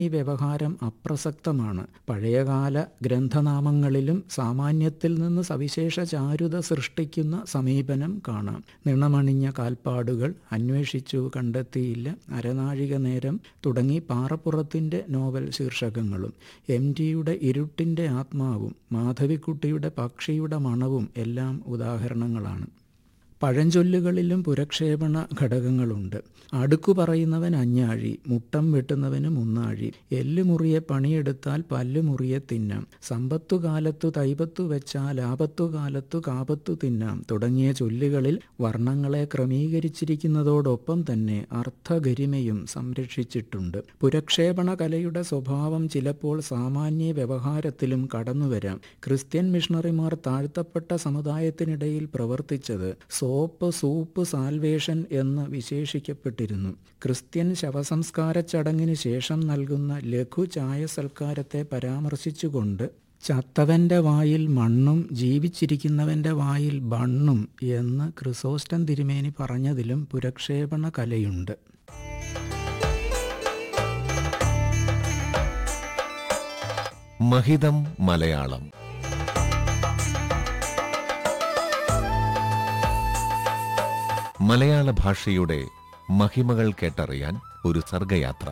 ഈ വ്യവഹാരം അപ്രസക്തമാണ് പഴയകാല ഗ്രന്ഥനാമങ്ങളിലും സാമാന്യത്തിൽ നിന്ന് സവിശേഷ ചാരുത സൃഷ്ടിക്കുന്ന സമീപനം കാണാം നിണമണിഞ്ഞ കാൽപ്പാടുകൾ അന്വേഷിച്ചു കണ്ടെത്തിയില്ല അരനാഴിക നേരം തുടങ്ങി പാറപ്പുറത്തിൻ്റെ നോവൽ ശീർഷകങ്ങളും എം ടിയുടെ ഇരുട്ടിൻ്റെ ആത്മാവും മാധവിക്കുട്ടിയുടെ പക്ഷിയുടെ മണവും എല്ലാം ഉദാഹരണങ്ങളാണ് പഴഞ്ചൊല്ലുകളിലും പുരക്ഷേപണ ഘടകങ്ങളുണ്ട് അടുക്കു പറയുന്നവൻ അഞ്ഞാഴി മുട്ടം വെട്ടുന്നവന് മുന്നാഴി എല്ലുമുറിയെ പണിയെടുത്താൽ പല്ലുമുറിയെ തിന്നാം സമ്പത്തു കാലത്തു തൈപത്തു വെച്ചാൽ ആപത്തു കാലത്തു കാപത്തു തിന്നാം തുടങ്ങിയ ചൊല്ലുകളിൽ വർണ്ണങ്ങളെ ക്രമീകരിച്ചിരിക്കുന്നതോടൊപ്പം തന്നെ അർത്ഥഗരിമയും സംരക്ഷിച്ചിട്ടുണ്ട് പുരക്ഷേപണ കലയുടെ സ്വഭാവം ചിലപ്പോൾ സാമാന്യ വ്യവഹാരത്തിലും കടന്നുവരാം ക്രിസ്ത്യൻ മിഷണറിമാർ താഴ്ത്തപ്പെട്ട സമുദായത്തിനിടയിൽ പ്രവർത്തിച്ചത് സോപ്പ് സൂപ്പ് സാൽവേഷൻ എന്ന് വിശേഷിക്കപ്പെട്ടിരുന്നു ക്രിസ്ത്യൻ ശവസംസ്കാര ചടങ്ങിന് ശേഷം നൽകുന്ന ലഘു ചായ സൽക്കാരത്തെ പരാമർശിച്ചുകൊണ്ട് ചത്തവൻ്റെ വായിൽ മണ്ണും ജീവിച്ചിരിക്കുന്നവൻ്റെ വായിൽ ബണ്ണും എന്ന് ക്രിസോസ്റ്റൻ തിരുമേനി പറഞ്ഞതിലും പുരക്ഷേപണ കലയുണ്ട് മഹിതം മലയാളം മലയാള ഭാഷയുടെ മഹിമകൾ കേട്ടറിയാൻ ഒരു സർഗയാത്ര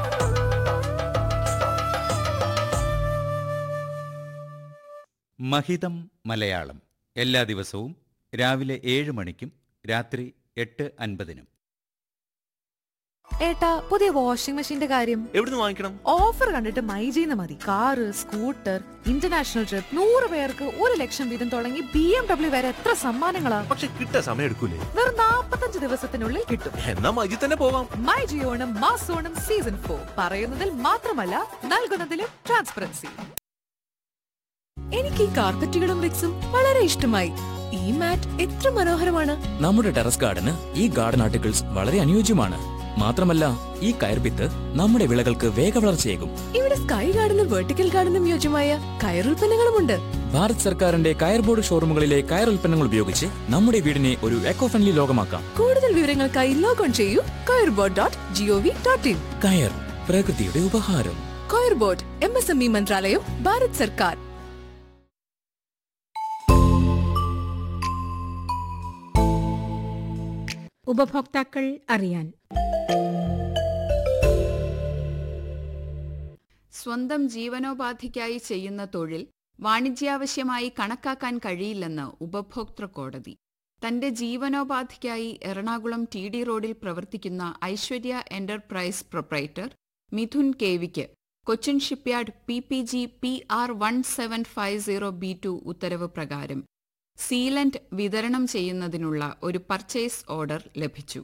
മഹിതം മലയാളം എല്ലാ ദിവസവും രാവിലെ ഏഴ് മണിക്കും രാത്രി എട്ട് അൻപതിനും ഏട്ടാ പുതിയ വാഷിംഗ് മെഷീന്റെ കാര്യം എവിടുന്ന് വാങ്ങിക്കണം ഓഫർ കണ്ടിട്ട് മൈജീന്ന് മതി കാറ് സ്കൂട്ടർ ഇന്റർനാഷണൽ ട്രിപ്പ് നൂറ് പേർക്ക് ഒരു ലക്ഷം വീതം തുടങ്ങി ബി എം ഡബ്ല്യു വരെ എത്ര സമ്മാനങ്ങളാ പക്ഷെ കിട്ടാൻ സമയം എടുക്കൂലേ വെറും നാപ്പത്തഞ്ച് ദിവസത്തിനുള്ളിൽ കിട്ടും എന്നാ മജി തന്നെ പോകാം മൈ ജിയോണം മാസോണം സീസൺ ഫോർ പറയുന്നതിൽ മാത്രമല്ല നൽകുന്നതിലും ട്രാൻസ്പെറൻസി എനിക്ക് ഈ കാർപ്പറ്റുകളും വിക്സും വളരെ ഇഷ്ടമായി ഈ മാറ്റ് എത്ര മനോഹരമാണ് നമ്മുടെ ടെറസ് ഗാർഡന് ഈ ഗാർഡൻ ആർട്ടിക്കിൾസ് വളരെ അനുയോജ്യമാണ് മാത്രമല്ല ഈ കയർപിത്ത് നമ്മുടെ വിളകൾക്ക് വേഗവളർച്ചയേകും ഇവിടെ സ്കൈ ഗാർഡനും വെർട്ടിക്കൽ ഗാർഡനും യോജ്യമായ കയറുൽപ്പന്നങ്ങളുമുണ്ട് ഭാരത് സർക്കാരിന്റെ കയർ ബോർഡ് ഷോറൂമുകളിലെ കയർ ഉൽപ്പന്നങ്ങൾ ഉപയോഗിച്ച് നമ്മുടെ വീടിനെ ഒരു എക്കോ ഫ്രണ്ട്ലി ലോകമാക്കാം കൂടുതൽ വിവരങ്ങൾക്കായി ലോഗോൺ ചെയ്യൂ coirboard dot G O V dot in കയർ പ്രകൃതിയുടെ ഉപഹാരം coirboard M S M E മന്ത്രാലയം ഭാരത് സർക്കാർ ഉപഭോക്താക്കൾ അറിയാൻ സ്വന്തം ജീവനോപാധിക്കായി ചെയ്യുന്ന തൊഴിൽ വാണിജ്യാവശ്യമായി കണക്കാക്കാൻ കഴിയില്ലെന്ന് ഉപഭോക്തൃ കോടതി തന്റെ ജീവനോപാധിക്കായി എറണാകുളം ടി ഡി റോഡിൽ പ്രവർത്തിക്കുന്ന ഐശ്വര്യ എന്റർപ്രൈസ് പ്രൊപ്പറേറ്റർ മിഥുൻ കേവിക്ക് Cochin shipyard P P G P R one seven five zero B two ഉത്തരവ് പ്രകാരം സീലന്റ് വിതരണം ചെയ്യുന്നതിനുള്ള ഒരു പർച്ചേസ് ഓർഡർ ലഭിച്ചു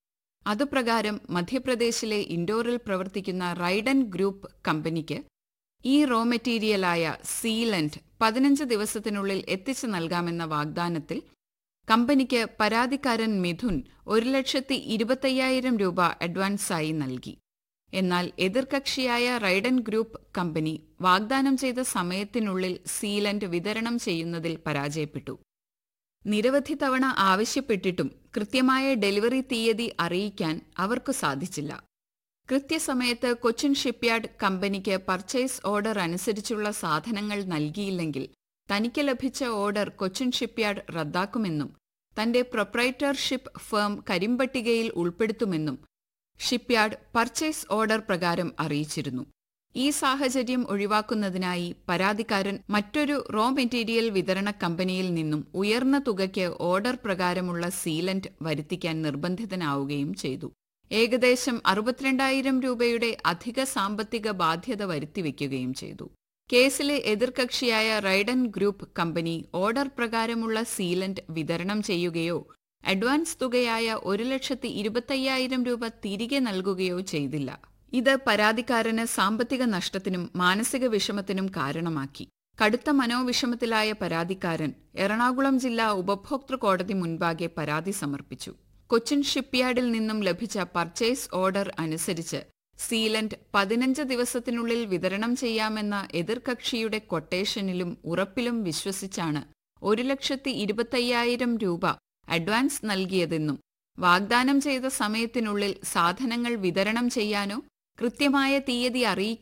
അതുപ്രകാരം മധ്യപ്രദേശിലെ ഇൻഡോറിൽ പ്രവർത്തിക്കുന്ന റൈഡൻ ഗ്രൂപ്പ് കമ്പനിക്ക് ഈ റോ മെറ്റീരിയലായ സീലന്റ് പതിനഞ്ച് ദിവസത്തിനുള്ളിൽ എത്തിച്ചു നൽകാമെന്ന വാഗ്ദാനത്തിൽ കമ്പനിക്ക് പരാതിക്കാരൻ മിഥുൻ ഒരു ലക്ഷത്തി ഇരുപത്തയ്യായിരം രൂപ അഡ്വാൻസായി നൽകി എന്നാൽ എതിർകക്ഷിയായ റൈഡൻ ഗ്രൂപ്പ് കമ്പനി വാഗ്ദാനം ചെയ്ത സമയത്തിനുള്ളിൽ സീലന്റ് വിതരണം ചെയ്യുന്നതിൽ പരാജയപ്പെട്ടു നിരവധി തവണ ആവശ്യപ്പെട്ടിട്ടും കൃത്യമായ ഡെലിവറി തീയതി അറിയിക്കാൻ അവർക്ക് സാധിച്ചില്ല കൃത്യസമയത്ത് കൊച്ചിൻ ഷിപ്പ്യാർഡ് കമ്പനിക്ക് പർച്ചേസ് ഓർഡർ അനുസരിച്ചുള്ള സാധനങ്ങൾ നൽകിയില്ലെങ്കിൽ തനിക്ക് ലഭിച്ച ഓർഡർ കൊച്ചിൻ ഷിപ്പ്യാർഡ് റദ്ദാക്കുമെന്നും തന്റെ പ്രൊപ്രൈറ്റർഷിപ്പ് ഫേം കരിമ്പട്ടികയിൽ ഉൾപ്പെടുത്തുമെന്നും ഷിപ്പ്യാർഡ് പർച്ചേസ് ഓർഡർ പ്രകാരം അറിയിച്ചിരുന്നു ഈ സാഹചര്യം ഒഴിവാക്കുന്നതിനായി പരാതിക്കാരൻ മറ്റൊരു റോ മെറ്റീരിയൽ വിതരണ കമ്പനിയിൽ നിന്നും ഉയർന്ന തുകയ്ക്ക് ഓർഡർ പ്രകാരമുള്ള സീലന്റ് വരുത്തിക്കാൻ നിർബന്ധിതനാവുകയും ചെയ്തു ഏകദേശം അറുപത്തിരണ്ടായിരം രൂപയുടെ അധിക സാമ്പത്തിക ബാധ്യത വരുത്തിവെക്കുകയും ചെയ്തു കേസിലെ എതിർകക്ഷിയായ റൈഡൻ ഗ്രൂപ്പ് കമ്പനി ഓർഡർ പ്രകാരമുള്ള സീലന്റ് വിതരണം ചെയ്യുകയോ അഡ്വാൻസ് തുകയായ ഒരു ലക്ഷത്തി ഇരുപത്തയ്യായിരം രൂപ തിരികെ നൽകുകയോ ചെയ്തില്ല ഇത് പരാതിക്കാരന് സാമ്പത്തിക നഷ്ടത്തിനും മാനസിക വിഷമത്തിനും കാരണമാക്കി കടുത്ത മനോവിഷമത്തിലായ പരാതിക്കാരൻ എറണാകുളം ജില്ലാ ഉപഭോക്തൃ കോടതി മുൻപാകെ പരാതി സമർപ്പിച്ചു കൊച്ചിൻ ഷിപ്പ്യാർഡിൽ നിന്നും ലഭിച്ച പർച്ചേസ് ഓർഡർ അനുസരിച്ച് സീലന്റ് പതിനഞ്ച് ദിവസത്തിനുള്ളിൽ വിതരണം ചെയ്യാമെന്ന എതിർകക്ഷിയുടെ കൊട്ടേഷനിലും ഉറപ്പിലും വിശ്വസിച്ചാണ് ഒരു ലക്ഷത്തി ഇരുപത്തയ്യായിരം രൂപ അഡ്വാൻസ് നൽകിയതെന്നും വാഗ്ദാനം ചെയ്ത സമയത്തിനുള്ളിൽ സാധനങ്ങൾ വിതരണം ചെയ്യാനോ കൃത്യമായ തീയതി അറിയിക്കും